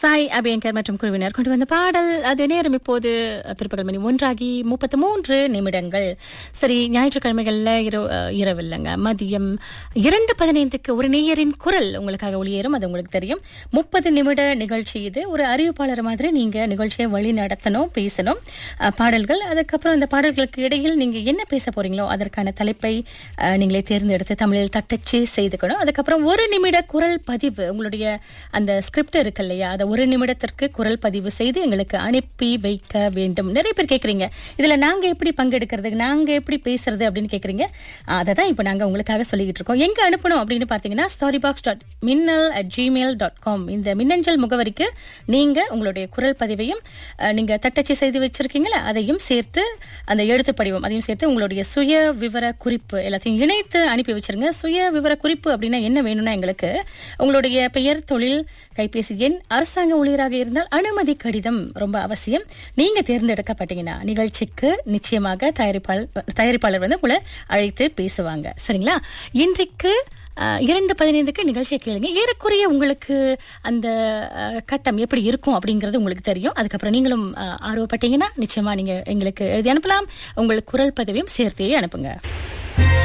சாய் அபியங்கர் மற்றும் குழுவினர் கொண்டு வந்த பாடல் அது நேரம் இப்போது பிற்பகல் மணி ஒன்றாகி முப்பத்து மூன்று நிமிடங்கள் சரி ஞாயிற்றுக்கிழமைகள்ல இரவு இரவு இல்லைங்க மதியம் இரண்டு பதினைந்துக்கு ஒரு நேயரின் குரல் உங்களுக்காக ஒளியேறும் அது உங்களுக்கு தெரியும் முப்பது நிமிட நிகழ்ச்சி இது ஒரு அறிவிப்பாளர் மாதிரி நீங்க நிகழ்ச்சியை வழி நடத்தணும் பேசணும் அஹ், பாடல்கள் அதுக்கப்புறம் இந்த பாடல்களுக்கு இடையில் நீங்க என்ன பேச போறீங்களோ அதற்கான தலைப்பை அஹ், நீங்களே தேர்ந்தெடுத்து தமிழில் தட்டச்சு செய்துக்கணும் அதுக்கப்புறம் ஒரு நிமிட குரல் பதிவு உங்களுடைய அந்த ஸ்கிரிப்ட் இருக்கு இல்லையா அதை ஒரு நிமிடத்திற்கு குரல் பதிவு செய்து எங்களுக்கு அனுப்பி வைக்க வேண்டும் நிறைய பேர் கேக்குறீங்க இதுல நாங்க எப்படி பங்கெடுக்கிறது நாங்க எப்படி பேசுறது அப்படின்னு கேக்குறீங்க அதை தான் இப்போ நாங்க உங்களுக்காக சொல்லிக்கிட்டு இருக்கோம் எங்க அனுப்பணும் அப்படின்னு பாத்தீங்கன்னா starry box dot Minnal at Gmail dot com இந்த மின்னஞ்சல் முகவரிக்கு நீங்க உங்களுடைய குரல் பதிவையும் அஹ், நீங்க தட்டச்சு செய்து வச்சிருக்கீங்களா அதையும் சேர்த்து அந்த எழுத்து படிவம் அதையும் சேர்த்து உங்களுடைய சுய விவர குறிப்பு எல்லாத்தையும் இணைத்து அனுப்பி வச்சிருங்க சுய விவர குறிப்பு அப்படின்னா என்ன வேணும்னா எங்களுக்கு உங்களுடைய பெயர் தொழில் கைபேசி எண் அரசாங்க ஊழியராக இருந்தால் அனுமதி கடிதம் ரொம்ப அவசியம் நீங்க தேர்ந்தெடுக்கப்பட்டீங்கன்னா நிகழ்ச்சிக்கு நிச்சயமாக தயாரிப்பாளர் தயாரிப்பாளர் வந்து உங்களை அழைத்து பேசுவாங்க சரிங்களா இன்றைக்கு அஹ், இரண்டு பதினைந்துக்கு நிகழ்ச்சியை கேளுங்க ஏறக்குறைய உங்களுக்கு அந்த அஹ், கட்டம் எப்படி இருக்கும் அப்படிங்கிறது உங்களுக்கு தெரியும் அதுக்கப்புறம் நீங்களும் அஹ், ஆர்வப்பட்டீங்கன்னா நிச்சயமா நீங்க எங்களுக்கு எழுதி அனுப்பலாம் உங்கள் குரல் பதிவையும் சேர்த்தே அனுப்புங்க